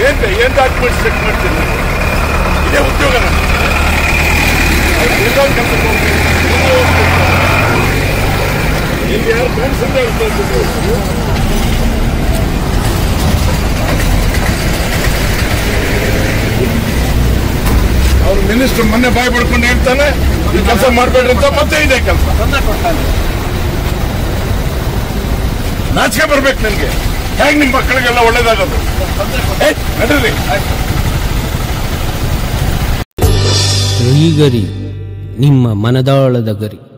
ಏನ್ ಏನ್ documents check ಮಾಡ್ತೀನಿ ಇದೇ ಉದ್ಯೋಗ ನನಗೆ. ಅವ್ರು ಎಲ್ಲೋ ಕೆಲ್ಸಕ್ಕೆ ಹೋಗ್ತೀನಿ. ಎಲ್ಲೋ ಹೋಗ್ತೀನಿ. ಇಲ್ಲಿ ಯಾರು ಫ್ರೆಂಡ್ಸ್ ಅಂತ ಹೇಳ್ತಾರೆ ಅವ್ರು ಮಿನಿಸ್ಟರ್ ಮೊನ್ನೆ ಬಾಯ್ ಪಡ್ಕೊಂಡು ಹೇಳ್ತಾನೆ ಈ ಕೆಲಸ ಮಾಡ್ಬೇಡ್ರಿ ಅಂತ ಮತ್ತೆ ಇದೆ ಕೆಲಸ ನಾಚಿಕೆ ಬರ್ಬೇಕು ನಿನ್ಗೆ ಹೇಗೆ ನಿಮ್ ಮಕ್ಕಳಿಗೆಲ್ಲ ಒಳ್ಳೇದಾಗೋದು ಏ, ನಡೀರಿ ಗರಿ ನಿಮ್ಮ ಮನದಾಳದ ಗರಿ